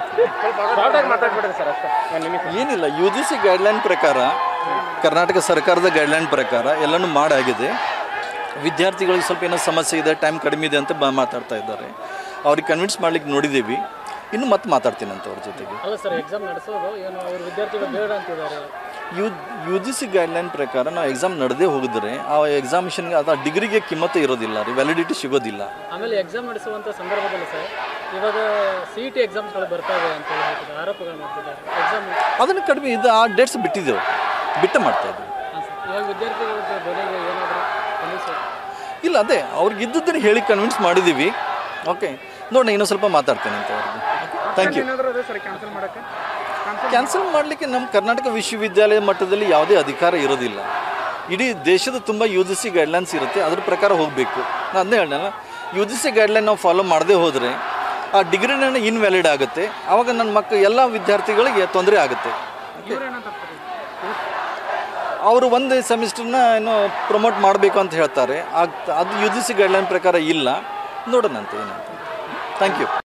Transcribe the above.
ಶಾರ್ಟಾಗಿ ಮಾತಾಡ್ಬಿಡ್ರಿ sir ಅಷ್ಟೇ ಒಂದು ನಿಮಿಷ ಏನಿಲ್ಲ ಯು ಜಿ ಸಿ ಗೈಡ್ಲೈನ್ ಪ್ರಕಾರ ಕರ್ನಾಟಕ ಸರ್ಕಾರದ ಗೈಡ್ಲೈನ್ ಪ್ರಕಾರ ಎಲ್ಲನೂ ಮಾಡಾಗಿದೆ ವಿದ್ಯಾರ್ಥಿಗಳಿಗೆ ಸ್ವಲ್ಪ ಏನೋ ಸಮಸ್ಯೆ ಇದೆ ಟೈಮ್ ಕಡಿಮೆ ಇದೆ ಅಂತ ಬ ಮಾತಾಡ್ತಾ ಇದ್ದಾರೆ ಅವ್ರಿಗೆ ಕನ್ವಿನ್ಸ್ ಮಾಡ್ಲಿಕ್ಕೆ ನೋಡಿದ್ದೀವಿ ಇನ್ನು ಮತ್ತೆ ಮಾತಾಡ್ತೀನಿ ಅಂತ ಅವ್ರ ಜೊತೆಗೆ ಅಲ್ಲ ಸರ್ ಎಕ್ಸಾಮ್ ನಡೆಸೋದು ಏನು ಅವ್ರ ವಿದ್ಯಾರ್ಥಿಗಳು ಬೇಡ ಅಂತಿದ್ದಾರೆ U U G C guideline ಪ್ರಕಾರ ನಾವು ಎಕ್ಸಾಮ್ ನಡೆದೇ ಹೋಗಿದ್ರೆ ಆ ಎಕ್ಸಾಮಿಷನ್ಗೆ ಅದು ಆ ಡಿಗ್ರಿಗೆ ಕಿಮ್ಮತ್ತೇ ಇರೋದಿಲ್ಲ ರೀ ವ್ಯಾಲಿಡಿಟಿ ಸಿಗೋದಿಲ್ಲ ಆಮೇಲೆ ಎಕ್ಸಾಮ್ ನಡೆಸುವಂಥ ಸಂದರ್ಭದಲ್ಲಿ ಸರ್ ಇವಾಗ ಸಿ ಇ ಟಿ ಎಕ್ಸಾಮ್ಸ್ಗಳು ಬರ್ತಾವೆ ಅಂತ ಹೇಳಿ ಹೇಳ್ತಿದ್ದಾರೆ ಆರೋಪಗಳು ಮಾಡ್ತಿದ್ದಾರೆ ಎಕ್ಸಾಮ್ ಅದನ್ನು ಕಡಿಮೆ ಇದು ಆ ಡೇಟ್ಸ್ ಬಿಟ್ಟಿದ್ದೆವು ಬಿಟ್ಟು ಮಾಡ್ತಾ ಇದ್ದೀವಿ ಹಾಂ ಸರ್ ಇವಾಗ ವಿದ್ಯಾರ್ಥಿಗಳ ಬೆಲೆಗೆ ಏನಾದರೂ ಕಮಿಷನ್ ಇಲ್ಲ ಅದೇ ಅವ್ರಿಗೆ ಇದ್ದದ್ದನ್ನು ಹೇಳಿ ಕನ್ವಿನ್ಸ್ ಮಾಡಿದ್ದೀವಿ ಓಕೆ ನೋಡೋಣ ಇನ್ನೂ ಸ್ವಲ್ಪ ಮಾತಾಡ್ತೇನೆ ಅಂತ ಅವ್ರಿಗೆ ಥ್ಯಾಂಕ್ ಯು ಏನಾದರೂ ಅದೇ ಸರ್ ಕ್ಯಾನ್ಸಲ್ ಮಾಡೋಕ್ಕೆ ಕ್ಯಾನ್ಸಲ್ ಮಾಡಲಿಕ್ಕೆ ನಮ್ಮ ಕರ್ನಾಟಕ ವಿಶ್ವವಿದ್ಯಾಲಯ ಮಟ್ಟದಲ್ಲಿ ಯಾವುದೇ ಅಧಿಕಾರ ಇರೋದಿಲ್ಲ ಇಡೀ ದೇಶದ ತುಂಬ ಯು ಜಿ ಸಿ ಗೈಡ್ಲೈನ್ಸ್ ಇರುತ್ತೆ ಅದ್ರ ಪ್ರಕಾರ ಹೋಗಬೇಕು ನಾನು ಅದನ್ನೇ ಹೇಳಲ್ಲ ಯು ಜಿ ಸಿ ಗೈಡ್ಲೈನ್ ನಾವು ಫಾಲೋ ಮಾಡದೇ ಹೋದರೆ ಆ ಡಿಗ್ರಿನ ಇನ್ವ್ಯಾಲಿಡ್ ಆಗುತ್ತೆ ಆವಾಗ ನನ್ನ ಮಕ್ಕಳು ಎಲ್ಲ ವಿದ್ಯಾರ್ಥಿಗಳಿಗೆ ತೊಂದರೆ ಆಗುತ್ತೆ ಅವರು ಒಂದು ಸೆಮಿಸ್ಟರ್ನ ಏನು ಪ್ರಮೋಟ್ ಮಾಡಬೇಕು ಅಂತ ಹೇಳ್ತಾರೆ ಆಗ್- ಅದು ಯು ಜಿ ಸಿ ಗೈಡ್ಲೈನ್ ಪ್ರಕಾರ ಇಲ್ಲ ನೋಡೋಣಂತೆ ಏನಂತ ಥ್ಯಾಂಕ್ ಯು